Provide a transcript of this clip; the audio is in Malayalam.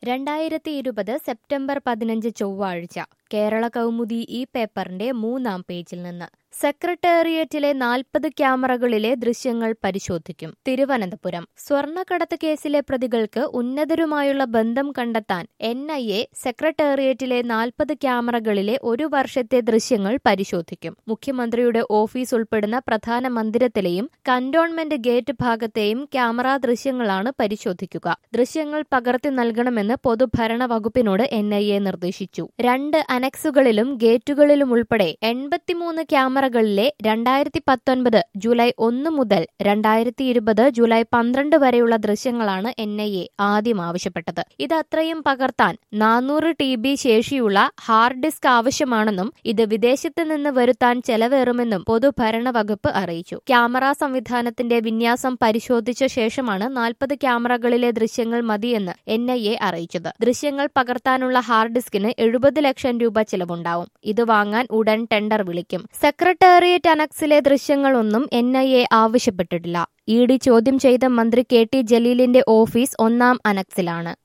രണ്ടായിരത്തി ഇരുപത് സെപ്റ്റംബർ പതിനഞ്ച് ചൊവ്വാഴ്ച കേരള കൗമുദി ഈ പേപ്പറിന്റെ മൂന്നാം പേജിൽ നിന്ന് സെക്രട്ടേറിയറ്റിലെ നാൽപ്പത് ക്യാമറകളിലെ ദൃശ്യങ്ങൾ പരിശോധിക്കും തിരുവനന്തപുരം സ്വർണ്ണക്കടത്ത് കേസിലെ പ്രതികൾക്ക് ഉന്നതരുമായുള്ള ബന്ധം കണ്ടെത്താൻ എൻ ഐ എ സെക്രട്ടേറിയറ്റിലെ നാൽപ്പത് ക്യാമറകളിലെ ഒരു വർഷത്തെ ദൃശ്യങ്ങൾ പരിശോധിക്കും മുഖ്യമന്ത്രിയുടെ ഓഫീസ് ഉൾപ്പെടുന്ന പ്രധാന മന്ദിരത്തിലെയും കന്റോൺമെന്റ് ഗേറ്റ് ഭാഗത്തെയും ക്യാമറ ദൃശ്യങ്ങളാണ് പരിശോധിക്കുക ദൃശ്യങ്ങൾ പകർത്തി നൽകണമെന്ന് പൊതുഭരണ വകുപ്പിനോട് എൻ ഐ എ നിർദ്ദേശിച്ചു രണ്ട് അനക്സുകളിലും ഗേറ്റുകളിലും ഉൾപ്പെടെ എൺപത്തിമൂന്ന് ക്യാമറകളിലെ രണ്ടായിരത്തി പത്തൊൻപത് ജൂലൈ ഒന്ന് മുതൽ രണ്ടായിരത്തി ഇരുപത് ജൂലൈ പന്ത്രണ്ട് വരെയുള്ള ദൃശ്യങ്ങളാണ് എൻ ഐ എ ആദ്യം ആവശ്യപ്പെട്ടത് ഇത് അത്രയും പകർത്താൻ നാനൂറ് ടി ബി ശേഷിയുള്ള ഹാർഡ് ഡിസ്ക് ആവശ്യമാണെന്നും ഇത് വിദേശത്ത് നിന്ന് വരുത്താൻ ചെലവേറുമെന്നും പൊതുഭരണ വകുപ്പ് അറിയിച്ചു ക്യാമറ സംവിധാനത്തിന്റെ വിന്യാസം പരിശോധിച്ച ശേഷമാണ് നാൽപ്പത് ക്യാമറകളിലെ ദൃശ്യങ്ങൾ മതിയെന്ന് എൻ ഐ എ അറിയിച്ചത് ദൃശ്യങ്ങൾ പകർത്താനുള്ള ഹാർഡ് ഡിസ്കിന് എഴുപത് ലക്ഷം രൂപ ചിലവുണ്ടാവും ഇത് വാങ്ങാൻ ഉടൻ ടെൻഡർ വിളിക്കും സെക്രട്ടേറിയറ്റ് അനക്സിലെ ദൃശ്യങ്ങളൊന്നും എൻ ഐ എ ആവശ്യപ്പെട്ടിട്ടില്ല ഇ ഡി ചോദ്യം ചെയ്ത മന്ത്രി കെ ടി ജലീലിന്റെ ഓഫീസ് ഒന്നാം അനക്സിലാണ്